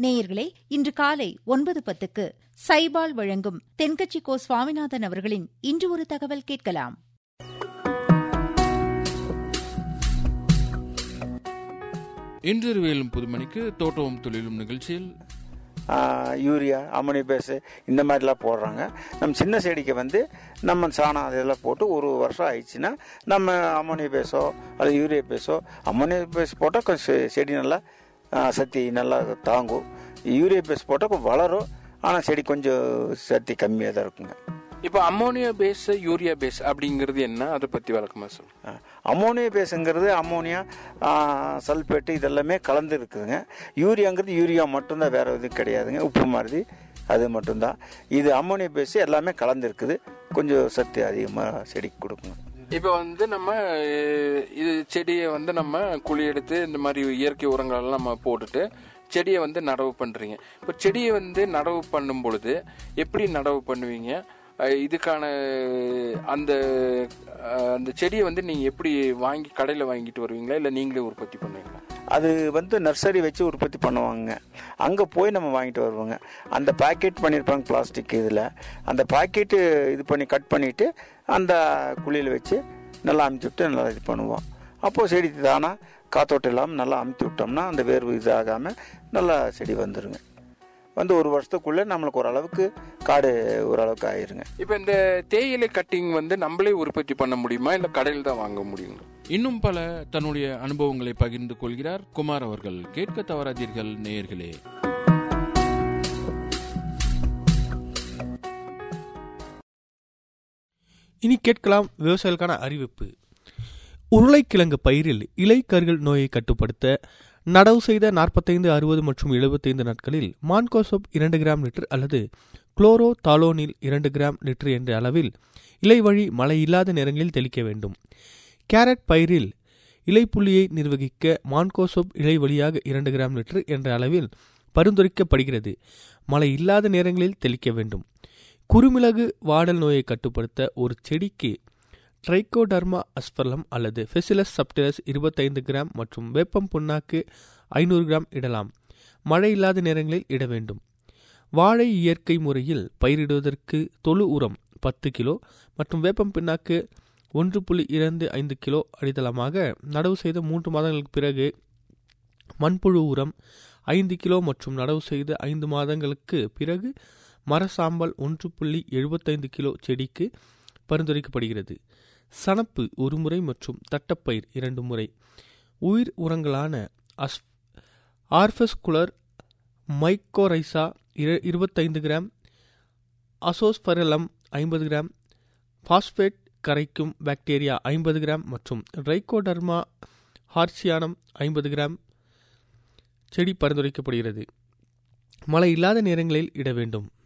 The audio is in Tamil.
நேயர்களே இன்று காலை ஒன்பது பத்துக்கு சைபால் வழங்கும் தென்கட்சி கோ சுவாமிநாதன் அவர்களின் இன்று ஒரு தகவல் கேட்கலாம் இன்றிரவியலும் புதுமணிக்கு தோட்டமும் தொழிலும் நிகழ்ச்சியில் யூரியா அமோனியா பேஸு இந்த மாதிரிலாம் போடுறாங்க நம்ம சின்ன செடிக்கு வந்து நம்ம சாணம் அதெல்லாம் போட்டு ஒரு வருஷம் ஆயிடுச்சுன்னா நம்ம அமோனியா பேஸோ அல்லது யூரியா பேஸோ அமோனியா பேஸ் போட்டால் கொஞ்சம் செ- செடி நல்லா ஆ, சக்தி நல்லா தாங்கும் யூரியா பேஸ் போட்டால் வளரும் ஆனால் செடி கொஞ்சம் சக்தி கம்மியாக தான் இருக்குங்க இப்போ அம்மோனியா பேஸ் யூரியா பேஸ் அப்படிங்கிறது என்ன அதை பத்தி வழக்கமா சொல்லுங்க ஆ, அமோனியா பேஸுங்கிறது அமோனியா ஆ, சல்பேட்டு இதெல்லாமே கலந்து இருக்குதுங்க யூரியாங்கிறது யூரியா மட்டும்தான் வேற எதுவும் கிடையாதுங்க உப்பு மாதிரி அது மட்டும்தான் இது அமோனியா பேஸ் எல்லாமே கலந்து இருக்குது கொஞ்சம் சத்து அதிகமாக செடிக்கு கொடுக்குங்க இப்போ வந்து நம்ம அஹ், இது செடியை வந்து நம்ம குழி எடுத்து இந்த மாதிரி இயற்கை உரங்கள் எல்லாம் நம்ம போட்டுட்டு செடியை வந்து நடவு பண்றீங்க இப்போ செடியை வந்து நடவு பண்ணும் பொழுது எப்படி நடவு பண்ணுவீங்க அஹ், இதுக்கான அந்த அஹ், அந்த செடியை வந்து நீங்க எப்படி வாங்கி கடையில் வாங்கிட்டு வருவீங்களா இல்லை நீங்களே உற்பத்தி பண்ணுவீங்களா அது வந்து நர்சரி வச்சு உற்பத்தி பண்ணுவாங்க அங்கே போய் நம்ம வாங்கிட்டு வருவோங்க அந்த பாக்கெட் பண்ணியிருப்பாங்க பிளாஸ்டிக் இதில் அந்த பாக்கெட்டு இது பண்ணி கட் பண்ணிவிட்டு அந்த குழியில் வச்சு நல்லா அமுத்தி விட்டு நல்லா இது பண்ணுவோம் அப்போது செடி தானாக காத்தோட்டம் இல்லாமல் நல்லா அமுத்தி விட்டோம்னா அந்த வேர்வு இதாகாமல் நல்லா செடி வந்துருங்க வந்து ஒரு வருஷத்துக்குள்ளே நம்மளுக்கு ஓரளவுக்கு காடு ஓரளவுக்கு ஆயிருங்க இப்போ இந்த தேயிலை கட்டிங் வந்து நம்மளே உற்பத்தி பண்ண முடியுமா இல்லை கடையில் தான் வாங்க முடியுங்களா இன்னும் பல தன்னுடைய அனுபவங்களை பகிர்ந்து கொள்கிறார் குமார் அவர்கள் கேட்க தவறாதீர்கள் நேயர்களே இனி கேட்கலாம் விவசாயிகளுக்கான அறிவிப்பு உருளைக்கிழங்கு பயிரில் இலைக்கருகள் நோயை கட்டுப்படுத்த நடவு செய்த நாற்பத்தைந்து அறுபது மற்றும் எழுபத்தைந்து நாட்களில் மான்கோசோப் இரண்டு கிராம் லிட்டர் அல்லது குளோரோ தாலோனில் இரண்டு கிராம் லிட்டர் என்ற அளவில் இலை வழி மழை இல்லாத நேரங்களில் தெளிக்க வேண்டும் கேரட் பயிரில் இலைப்புள்ளியை நிர்வகிக்க மான்கோசோப் இலை வழியாக இரண்டு கிராம் லிட்டர் என்ற அளவில் பரிந்துரைக்கப்படுகிறது மழை இல்லாத நேரங்களில் தெளிக்க வேண்டும் குறுமிளகு வாடல் நோயை கட்டுப்படுத்த ஒரு செடிக்கு ட்ரைகோடர்மா அஸ்பர்லம் அல்லது ஃபெசிலஸ் சப்டிலஸ் இருபத்தைந்து கிராம் மற்றும் வேப்பம் புண்ணாக்கு ஐநூறு கிராம் இடலாம் மழை இல்லாத நேரங்களில் இட வேண்டும் வாழை இயற்கை முறையில் பயிரிடுவதற்கு தொழு உரம் பத்து கிலோ மற்றும் வேப்பம் பிண்ணாக்கு ஒன்று புள்ளி இரண்டு ஐந்து கிலோ அடித்தளமாக நடவு செய்த மூன்று மாதங்களுக்கு பிறகு மண்புழு உரம் ஐந்து கிலோ மற்றும் நடவு செய்த ஐந்து மாதங்களுக்கு பிறகு மரசாம்பல் ஒன்று புள்ளி எழுபத்தைந்து கிலோ செடிக்கு பரிந்துரைக்கப்படுகிறது சணப்பு ஒரு முறை மற்றும் தட்டப்பயிர் இரண்டு முறை உயிர் உரங்களான அஸ் ஆர்பஸ்குலர் மைக்கோரைசா இரு இருபத்தைந்து கிராம் அசோஸ்பரலம் ஐம்பது கிராம் பாஸ்பேட் கரைக்கும் பாக்டீரியா ஐம்பது கிராம் மற்றும் ரைகோடர்மா ஹார்சியானம் ஐம்பது கிராம் செடி பரிந்துரைக்கப்படுகிறது மழை இல்லாத நேரங்களில் இட வேண்டும்